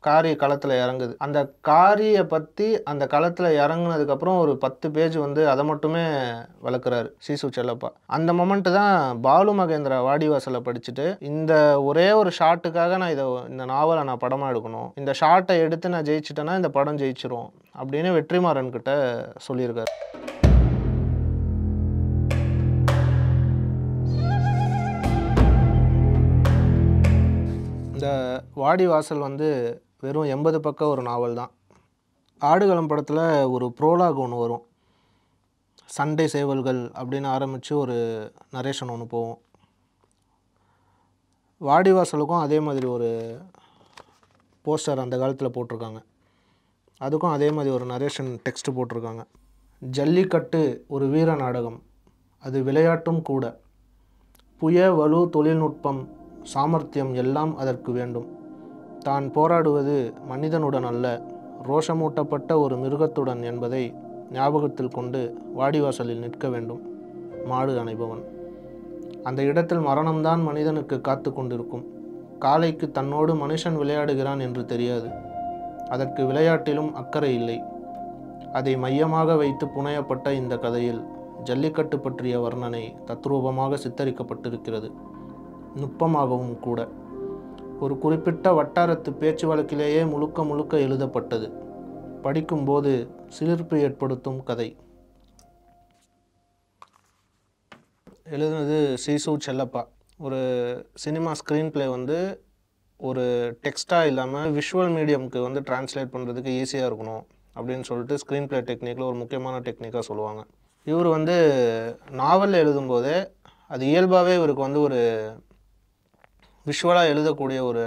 காரி களத்தில் இறங்குது அந்த காரியை பற்றி அந்த களத்தில் இறங்குனதுக்கப்புறம் ஒரு பத்து பேஜ் வந்து அதை மட்டுமே விளக்குறாரு சீசு செல்லப்பா அந்த மொமெண்ட் தான் பாலு மகேந்திரா வாடிவாசலை படிச்சுட்டு இந்த ஒரே ஒரு ஷாட்டுக்காக நான் இதை இந்த நாவலை நான் படமாக எடுக்கணும் இந்த ஷாட்டை எடுத்து நான் ஜெயிச்சிட்டேன்னா இந்த படம் ஜெயிச்சிரும் அப்படின்னு வெற்றிமாறன் கிட்ட சொல்லியிருக்காரு இந்த வாடிவாசல் வந்து வெறும் எண்பது பக்கம் ஒரு நாவல் தான் ஆடுகளம் படத்தில் ஒரு ப்ரோலாக் ஒன்று வரும் சண்டை சேவல்கள் அப்படின்னு ஆரம்பித்து ஒரு நரேஷன் ஒன்று போகும் வாடிவாசலுக்கும் அதே மாதிரி ஒரு போஸ்டர் அந்த காலத்தில் போட்டிருக்காங்க அதுக்கும் அதே மாதிரி ஒரு நரேஷன் டெக்ஸ்ட் போட்டிருக்காங்க ஜல்லிக்கட்டு ஒரு வீர நாடகம் அது விளையாட்டும் கூட புய வலு தொழில்நுட்பம் சாமர்த்தியம் எல்லாம் அதற்கு வேண்டும் தான் போராடுவது மனிதனுடன் அல்ல ரோஷமூட்டப்பட்ட ஒரு மிருகத்துடன் என்பதை ஞாபகத்தில் கொண்டு வாடிவாசலில் நிற்க வேண்டும் மாடு அணைபவன் அந்த இடத்தில் மரணம்தான் மனிதனுக்கு காத்து கொண்டிருக்கும் காலைக்கு தன்னோடு மனுஷன் விளையாடுகிறான் என்று தெரியாது அதற்கு விளையாட்டிலும் அக்கறை இல்லை அதை மையமாக வைத்து புனையப்பட்ட இந்த கதையில் ஜல்லிக்கட்டு பற்றிய வர்ணனை தத்ரூபமாக சித்தரிக்கப்பட்டிருக்கிறது நுட்பமாகவும் கூட ஒரு குறிப்பிட்ட வட்டாரத்து பேச்சு வழக்கிலேயே முழுக்க முழுக்க எழுதப்பட்டது படிக்கும்போது சிலிர்ப்பு ஏற்படுத்தும் கதை எழுதுனது சீசு செல்லப்பா ஒரு சினிமா ஸ்க்ரீன் ப்ளே வந்து ஒரு டெக்ஸ்ட்டாக இல்லாமல் விஷுவல் மீடியம்க்கு வந்து டிரான்ஸ்லேட் பண்ணுறதுக்கு ஈஸியாக இருக்கணும் அப்படின்னு சொல்லிட்டு ஸ்க்ரீன் ப்ளே டெக்னிக்கில் ஒரு முக்கியமான டெக்னிக்காக சொல்லுவாங்க இவர் வந்து நாவல் எழுதும்போதே அது இயல்பாகவே இவருக்கு வந்து ஒரு விஷுவலாக எழுதக்கூடிய ஒரு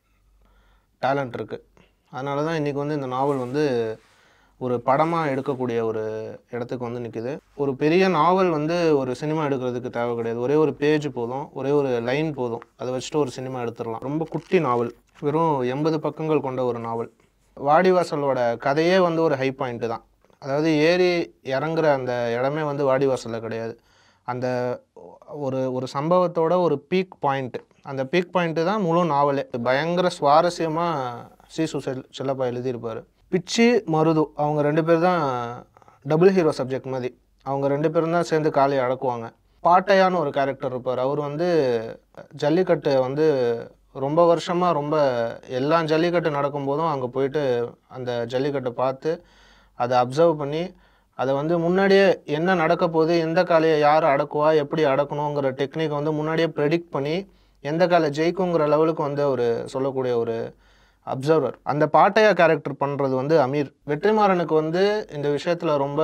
டேலண்ட் இருக்குது அதனால தான் இன்றைக்கி வந்து இந்த நாவல் வந்து ஒரு படமாக எடுக்கக்கூடிய ஒரு இடத்துக்கு வந்து நிற்குது ஒரு பெரிய நாவல் வந்து ஒரு சினிமா எடுக்கிறதுக்கு தேவை கிடையாது ஒரே ஒரு பேஜ் போதும் ஒரே ஒரு லைன் போதும் அதை வச்சுட்டு ஒரு சினிமா எடுத்துடலாம் ரொம்ப குட்டி நாவல் வெறும் எண்பது பக்கங்கள் கொண்ட ஒரு நாவல் வாடிவாசலோட கதையே வந்து ஒரு ஹை பாயிண்ட்டு தான் அதாவது ஏறி இறங்குற அந்த இடமே வந்து வாடிவாசலில் கிடையாது அந்த ஒரு ஒரு சம்பவத்தோட ஒரு பீக் பாயிண்ட் அந்த பீக் பாயிண்ட்டு தான் முழு நாவலே பயங்கர சுவாரஸ்யமாக சீசு செல் செல்லப்பா எழுதியிருப்பார் பிச்சி மருது அவங்க ரெண்டு பேர் தான் டபுள் ஹீரோ சப்ஜெக்ட் மாதிரி அவங்க ரெண்டு பேரும் தான் சேர்ந்து காலையை அடக்குவாங்க பாட்டையான்னு ஒரு கேரக்டர் இருப்பார் அவர் வந்து ஜல்லிக்கட்டு வந்து ரொம்ப வருஷமாக ரொம்ப எல்லா ஜல்லிக்கட்டு நடக்கும்போதும் அங்கே போயிட்டு அந்த ஜல்லிக்கட்டை பார்த்து அதை அப்சர்வ் பண்ணி அதை வந்து முன்னாடியே என்ன நடக்க போகுது எந்த காலையை யார் அடக்குவா எப்படி அடக்கணுங்கிற டெக்னிக் வந்து முன்னாடியே ப்ரெடிக்ட் பண்ணி எந்த காலை ஜெயிக்குங்கிற லெவலுக்கு வந்து ஒரு சொல்லக்கூடிய ஒரு அப்சர்வர் அந்த பாட்டையா கேரக்டர் பண்ணுறது வந்து அமீர் வெற்றிமாறனுக்கு வந்து இந்த விஷயத்தில் ரொம்ப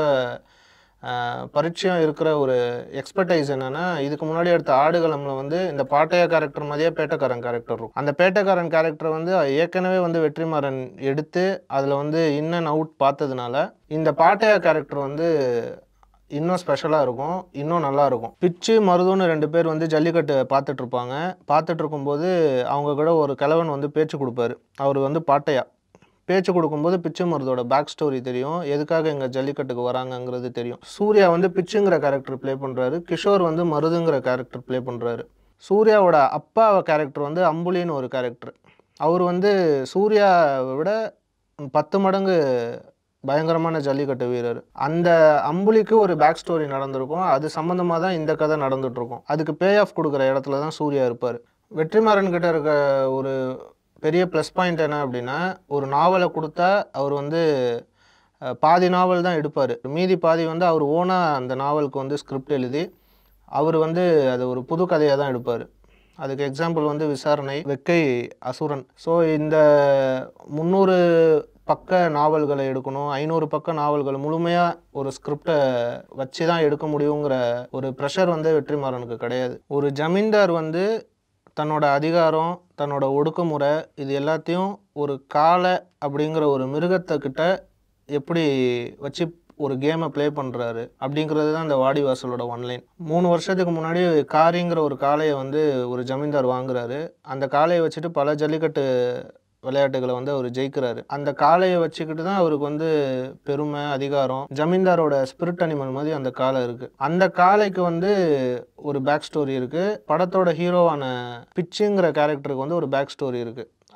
ஆஹ், பரிச்சயம் இருக்கிற ஒரு எக்ஸ்பர்டைஸ் என்னன்னா இதுக்கு முன்னாடி எடுத்த ஆடுகளம்ல வந்து இந்த பாட்டையா கேரக்டர் மாதிரியே பேட்டைக்காரன் கேரக்டர் இருக்கும் அந்த பேட்டைக்காரன் கேரக்டர் வந்து ஏற்கனவே வந்து வெற்றிமாறன் எடுத்து அதில் வந்து இன் அண்ட் அவுட் பார்த்ததுனால இந்த பாட்டையா கேரக்டர் வந்து இன்னும் ஸ்பெஷலாக இருக்கும் இன்னும் நல்லா இருக்கும் பிச்சு மருதுன்னு ரெண்டு பேர் வந்து ஜல்லிக்கட்டு பார்த்துட்டு இருப்பாங்க பார்த்துட்டு இருக்கும்போது அவங்க கூட ஒரு கிழவன் வந்து பேச்சு கொடுப்பாரு அவர் வந்து பாட்டையா பேச்சு கொடுக்கும்போது பிச்சு மருதோட பேக் ஸ்டோரி தெரியும் எதுக்காக இங்கே ஜல்லிக்கட்டுக்கு வராங்கங்கிறது தெரியும் சூர்யா வந்து பிச்சுங்கிற கேரக்டர் ப்ளே பண்ணுறாரு கிஷோர் வந்து மருதுங்கிற கேரக்டர் ப்ளே பண்ணுறாரு சூர்யாவோட அப்பா கேரக்டர் வந்து அம்புலின்னு ஒரு கேரக்டர் அவர் வந்து சூர்யாவை விட பத்து மடங்கு பயங்கரமான ஜல்லிக்கட்டு வீரர் அந்த அம்புலிக்கு ஒரு பேக் ஸ்டோரி நடந்திருக்கும் அது சம்மந்தமாக தான் இந்த கதை நடந்துட்டு இருக்கும் அதுக்கு பே ஆஃப் கொடுக்குற இடத்துல தான் சூர்யா இருப்பார் வெற்றிமாறன் கிட்ட இருக்க ஒரு பெரிய ப்ளஸ் பாயிண்ட் என்ன அப்படின்னா ஒரு நாவலை கொடுத்தா அவர் வந்து அஹ், பாதி நாவல் தான் எடுப்பார் மீதி பாதி வந்து அவர் ஓனாக அந்த நாவலுக்கு வந்து ஸ்கிரிப்ட் எழுதி அவர் வந்து அது ஒரு புது கதையாக தான் எடுப்பார் அதுக்கு எக்ஸாம்பிள் வந்து விசாரணை வெக்கை அசுரன் ஸோ இந்த முந்நூறு பக்க நாவல்களை எடுக்கணும் ஐநூறு பக்க நாவல்கள் முழுமையாக ஒரு ஸ்கிரிப்டை வச்சு தான் எடுக்க முடியுங்கிற ஒரு ப்ரெஷர் வந்து வெற்றிமாறனுக்கு கிடையாது ஒரு ஜமீன்தார் வந்து தன்னோட அதிகாரம் தன்னோட ஒடுக்குமுறை இது எல்லாத்தையும் ஒரு காளை அப்படிங்கிற ஒரு மிருகத்தை கிட்ட எப்படி வச்சு ஒரு கேமை ப்ளே பண்ணுறாரு அப்படிங்கிறது தான் இந்த வாடிவாசலோட ஒன்லைன் மூணு வருஷத்துக்கு முன்னாடி காரிங்கிற ஒரு காளையை வந்து ஒரு ஜமீன்தார் வாங்குறாரு அந்த காளையை வச்சுட்டு பல ஜல்லிக்கட்டு விளையாட்டுகளை வந்து அவர் ஜெயிக்கிறாரு அந்த காளையை வச்சுக்கிட்டு தான் அவருக்கு வந்து பெருமை அதிகாரம் ஜமீன்தாரோட ஸ்பிரிட் அனிமல் மாதிரி அந்த காளை இருக்கு அந்த காளைக்கு வந்து ஒரு பேக் ஸ்டோரி இருக்கு படத்தோட ஹீரோவான பிச்சுங்கிற கேரக்டருக்கு வந்து ஒரு பேக் ஸ்டோரி இருக்கு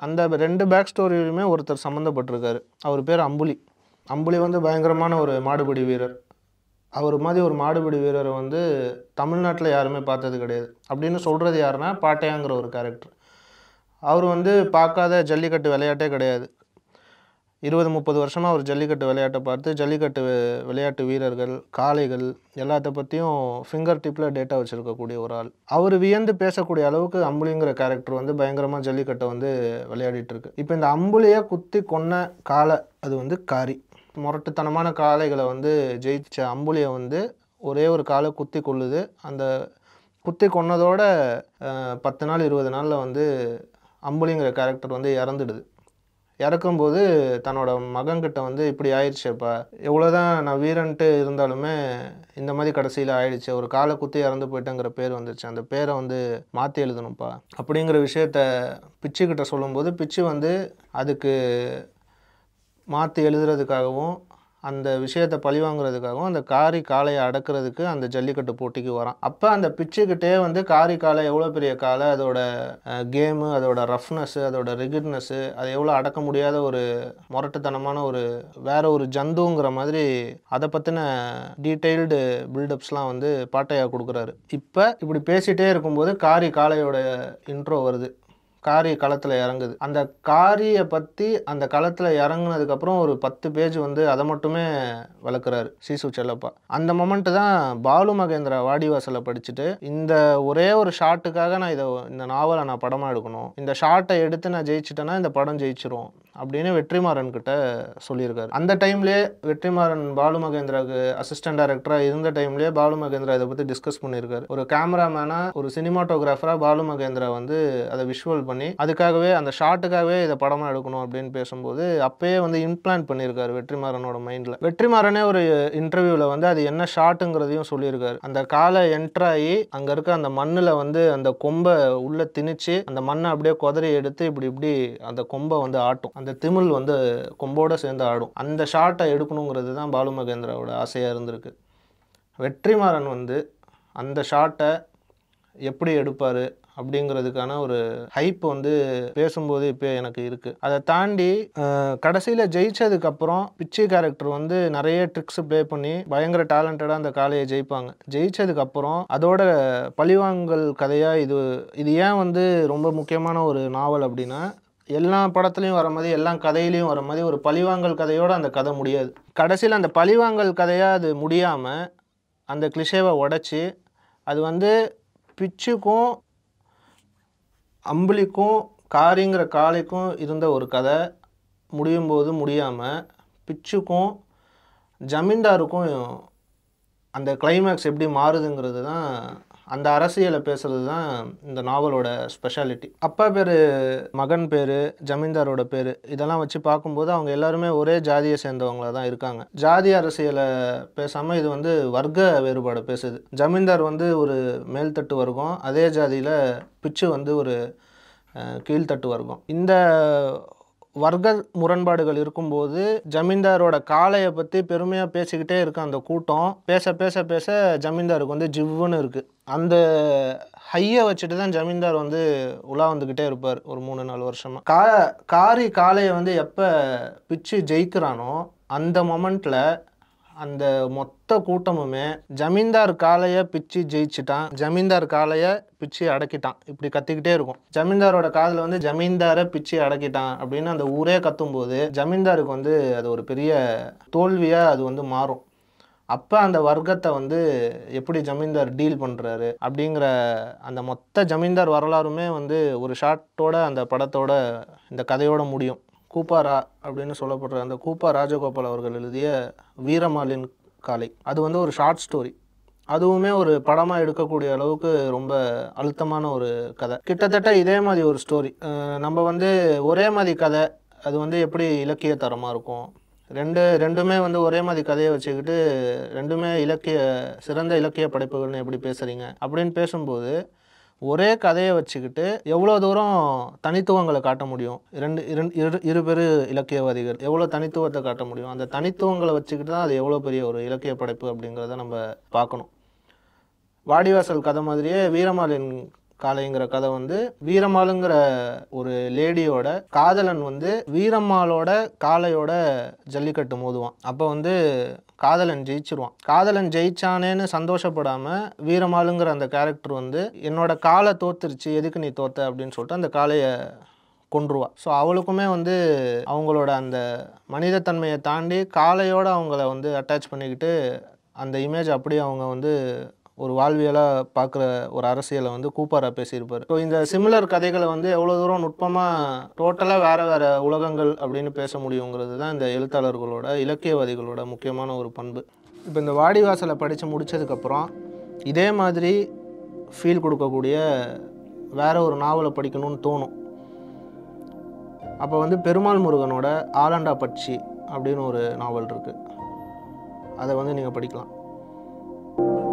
அந்த ரெண்டு பேக் ஸ்டோரியிலுமே ஒருத்தர் சம்மந்தப்பட்டிருக்காரு அவர் பேர் அம்புலி அம்புலி வந்து பயங்கரமான ஒரு மாடுபிடி வீரர் அவர் மாதிரி ஒரு மாடுபிடி வீரரை வந்து தமிழ்நாட்டில் யாருமே பார்த்தது கிடையாது அப்படின்னு சொல்கிறது யாருன்னா பாட்டையாங்கிற ஒரு கேரக்டர் அவர் வந்து பார்க்காத ஜல்லிக்கட்டு விளையாட்டே கிடையாது இருபது முப்பது வருஷமாக அவர் ஜல்லிக்கட்டு விளையாட்டை பார்த்து ஜல்லிக்கட்டு வி- விளையாட்டு வீரர்கள் காளைகள் எல்லாத்த பற்றியும் ஃபிங்கர் டிப்பில் டேட்டா வச்சுருக்கக்கூடிய ஒரு ஆள் அவர் வியந்து பேசக்கூடிய அளவுக்கு அம்புலிங்கிற கேரக்டர் வந்து பயங்கரமாக ஜல்லிக்கட்டை வந்து விளையாடிட்டு இருக்கு இப்போ இந்த அம்புலியை குத்தி கொன்ன காளை அது வந்து காரி முரட்டுத்தனமான காளைகளை வந்து ஜெயிச்ச அம்புலியை வந்து ஒரே ஒரு காலை குத்தி கொள்ளுது அந்த குத்தி கொன்னதோட அஹ், பத்து நாள் இருபது நாளில் வந்து அம்புலிங்கிற கேரக்டர் வந்து இறந்துடுது இறக்கும்போது தன்னோட மகன்கிட்ட வந்து இப்படி ஆயிடுச்சேப்பா எவ்வளோதான் நான் வீரன்ட்டு இருந்தாலுமே இந்த மாதிரி கடைசியில் ஆயிடுச்சு ஒரு காலை குத்தி இறந்து போயிட்டேங்கிற பேர் வந்துருச்சு அந்த பேரை வந்து மாற்றி எழுதணும்ப்பா அப்படிங்கிற விஷயத்த பிச்சுக்கிட்ட சொல்லும்போது பிச்சு வந்து அதுக்கு மாற்றி எழுதுறதுக்காகவும் அந்த விஷயத்தை பழிவாங்குறதுக்காகவும் அந்த காரி காளையை அடக்கிறதுக்கு அந்த ஜல்லிக்கட்டு போட்டிக்கு வரான் அப்போ அந்த பிச்சுக்கிட்டே வந்து காரி காளை எவ்வளோ பெரிய காளை அதோட கேமு அதோட ரஃப்னஸ்ஸு அதோட ரிகிட்னஸ்ஸு அதை எவ்வளோ அடக்க முடியாத ஒரு முரட்டுத்தனமான ஒரு வேற ஒரு ஜந்துங்கிற மாதிரி அதை பற்றின டீட்டெயில்டு பில்டப்ஸ்லாம் வந்து பாட்டையா கொடுக்குறாரு இப்போ இப்படி பேசிகிட்டே இருக்கும்போது காரி காளையோட இன்ட்ரோ வருது காரி களத்தில் இறங்குது அந்த காரியை பற்றி அந்த களத்தில் இறங்குனதுக்கப்புறம் ஒரு பத்து பேஜ் வந்து அதை மட்டுமே வளர்க்குறாரு சீசு செல்லப்பா அந்த மொமெண்ட்டு தான் பாலு மகேந்திரா வாடிவாசலை படிச்சுட்டு இந்த ஒரே ஒரு ஷாட்டுக்காக நான் இதை இந்த நாவலை நான் படமாக எடுக்கணும் இந்த ஷாட்டை எடுத்து நான் ஜெயிச்சிட்டேன்னா இந்த படம் ஜெயிச்சிரும் அப்படின்னு வெற்றிமாறன் கிட்ட சொல்லியிருக்காரு அந்த டைம்லேயே வெற்றிமாறன் பாலு மகேந்திராவுக்கு அசிஸ்டன்ட் டைரக்டராக இருந்த டைம்லேயே பாலு மகேந்திரா இதை பற்றி டிஸ்கஸ் பண்ணியிருக்காரு ஒரு கேமராமேனாக ஒரு சினிமாட்டோகிராஃபராக பாலு மகேந்திரா வந்து அதை விஷுவல் பண்ணி அதுக்காகவே அந்த ஷாட்டுக்காகவே இதை படமாக எடுக்கணும் அப்படின்னு பேசும்போது அப்பயே வந்து இம்ப்ளான்ட் பண்ணியிருக்காரு வெற்றிமாறனோட மைண்டில் வெற்றிமாறனே ஒரு இன்டர்வியூவில் வந்து அது என்ன ஷாட்டுங்கிறதையும் சொல்லியிருக்காரு அந்த காலை என்ட்ராகி அங்கே இருக்க அந்த மண்ணில் வந்து அந்த கொம்பை உள்ளே திணிச்சு அந்த மண்ணை அப்படியே குதறி எடுத்து இப்படி இப்படி அந்த கொம்பை வந்து ஆட்டும் அந்த திமில் வந்து கொம்போட சேர்ந்து ஆடும் அந்த ஷாட்டை எடுக்கணுங்கிறது தான் பாலு மகேந்திராவோட ஆசையாக இருந்திருக்கு வெற்றிமாறன் வந்து அந்த ஷாட்டை எப்படி எடுப்பார் அப்படிங்கிறதுக்கான ஒரு ஹைப் வந்து பேசும்போது இப்போ எனக்கு இருக்குது அதை தாண்டி கடைசியில் ஜெயிச்சதுக்கப்புறம் பிச்சி கேரக்டர் வந்து நிறைய ட்ரிக்ஸ் ப்ளே பண்ணி பயங்கர டேலண்டடாக அந்த காளையை ஜெயிப்பாங்க ஜெயிச்சதுக்கப்புறம் அதோட பழிவாங்கல் கதையாக இது இது ஏன் வந்து ரொம்ப முக்கியமான ஒரு நாவல் அப்படின்னா எல்லா படத்துலையும் வர மாதிரி எல்லா கதையிலையும் வர மாதிரி ஒரு பழிவாங்கல் கதையோடு அந்த கதை முடியாது கடைசியில் அந்த பழிவாங்கல் கதையாக அது முடியாமல் அந்த கிளிஷேவை உடச்சி அது வந்து பிச்சுக்கும் அம்புலிக்கும் காரிங்கிற காளைக்கும் இருந்த ஒரு கதை முடியும் போது முடியாமல் பிச்சுக்கும் ஜமீன்தாருக்கும் அந்த கிளைமேக்ஸ் எப்படி மாறுதுங்கிறது தான் அந்த அரசியலை பேசுறது தான் இந்த நாவலோட ஸ்பெஷாலிட்டி அப்பா பேர் மகன் பேர் ஜமீன்தாரோட பேர் இதெல்லாம் வச்சு பார்க்கும்போது அவங்க எல்லாருமே ஒரே ஜாதியை சேர்ந்தவங்களா தான் இருக்காங்க ஜாதி அரசியலை பேசாமல் இது வந்து வர்க்க வேறுபாடை பேசுது ஜமீன்தார் வந்து ஒரு மேல்தட்டு வர்க்கம் அதே ஜாதியில் பிச்சு வந்து ஒரு அஹ், கீழ்த்தட்டு வர்க்கம் இந்த வர்க்க முரண்பாடுகள் இருக்கும்போது ஜமீன்தாரோட காளையை பற்றி பெருமையாக பேசிக்கிட்டே இருக்க அந்த கூட்டம் பேச பேச பேச ஜமீன்தாருக்கு வந்து ஜிவ்வுன்னு இருக்குது அந்த ஹையை வச்சுட்டு தான் ஜமீன்தார் வந்து உலா வந்துக்கிட்டே இருப்பார் ஒரு மூணு நாலு வருஷமாக கா காரி காளையை வந்து எப்போ பிச்சு ஜெயிக்கிறானோ அந்த மொமெண்ட்டில் அந்த மொத்த கூட்டமுமே ஜமீன்தார் காளையை பிச்சு ஜெயிச்சிட்டான் ஜமீன்தார் காளையை பிச்சு அடக்கிட்டான் இப்படி கத்திக்கிட்டே இருக்கும் ஜமீன்தாரோட காதில் வந்து ஜமீன்தாரை பிச்சு அடக்கிட்டான் அப்படின்னு அந்த ஊரே கத்தும்போது ஜமீன்தாருக்கு வந்து அது ஒரு பெரிய தோல்வியாக அது வந்து மாறும் அப்போ அந்த வர்க்கத்தை வந்து எப்படி ஜமீன்தார் டீல் பண்ணுறாரு அப்படிங்கிற அந்த மொத்த ஜமீன்தார் வரலாறுமே வந்து ஒரு ஷார்ட்டோட அந்த படத்தோட இந்த கதையோட முடியும் கூப்பாரா அப்படின்னு சொல்லப்படுற அந்த கூப்பா ராஜகோபால் அவர்கள் எழுதிய வீரமாலின் காலை அது வந்து ஒரு ஷார்ட் ஸ்டோரி அதுவுமே ஒரு படமாக எடுக்கக்கூடிய அளவுக்கு ரொம்ப அழுத்தமான ஒரு கதை கிட்டத்தட்ட இதே மாதிரி ஒரு ஸ்டோரி நம்ம வந்து ஒரே மாதிரி கதை அது வந்து எப்படி இலக்கிய தரமாக இருக்கும் ரெண்டு ரெண்டுமே வந்து ஒரே மாதிரி கதையை வச்சுக்கிட்டு ரெண்டுமே இலக்கிய சிறந்த இலக்கிய படைப்புகள்னு எப்படி பேசுகிறீங்க அப்படின்னு பேசும்போது ஒரே கதையை வச்சுக்கிட்டு எவ்வளோ தூரம் தனித்துவங்களை காட்ட முடியும் இரண்டு இரண்டு இரு இரு பெரு இலக்கியவாதிகள் எவ்வளோ தனித்துவத்தை காட்ட முடியும் அந்த தனித்துவங்களை வச்சுக்கிட்டு தான் அது எவ்வளோ பெரிய ஒரு இலக்கிய படைப்பு அப்படிங்கிறத நம்ம பார்க்கணும் வாடிவாசல் கதை மாதிரியே வீரமாலின் காளைங்கிற கதை வந்து வீரம்மாளுங்கிற ஒரு லேடியோட காதலன் வந்து வீரம்மாளோட காளையோட ஜல்லிக்கட்டு மோதுவான் அப்போ வந்து காதலன் ஜெயிச்சிருவான் காதலன் ஜெயிச்சானேன்னு சந்தோஷப்படாமல் வீரமாளுங்கிற அந்த கேரக்டர் வந்து என்னோட காலை தோத்துருச்சு எதுக்கு நீ தோத்த அப்படின்னு சொல்லிட்டு அந்த காளையை கொன்றுவா ஸோ அவளுக்குமே வந்து அவங்களோட அந்த மனிதத்தன்மையை தாண்டி காளையோட அவங்கள வந்து அட்டாச் பண்ணிக்கிட்டு அந்த இமேஜ் அப்படியே அவங்க வந்து ஒரு வாழ்வியலாக பார்க்குற ஒரு அரசியலை வந்து கூப்பாரா பேசியிருப்பார் ஸோ இந்த சிமிலர் கதைகளை வந்து எவ்வளோ தூரம் நுட்பமாக டோட்டலாக வேறு வேறு உலகங்கள் அப்படின்னு பேச முடியுங்கிறது தான் இந்த எழுத்தாளர்களோட இலக்கியவாதிகளோட முக்கியமான ஒரு பண்பு இப்போ இந்த வாடிவாசலை படித்து முடித்ததுக்கப்புறம் இதே மாதிரி ஃபீல் கொடுக்கக்கூடிய வேற ஒரு நாவலை படிக்கணும்னு தோணும் அப்போ வந்து பெருமாள் முருகனோட ஆலண்டா பட்சி அப்படின்னு ஒரு நாவல் இருக்குது அதை வந்து நீங்கள் படிக்கலாம்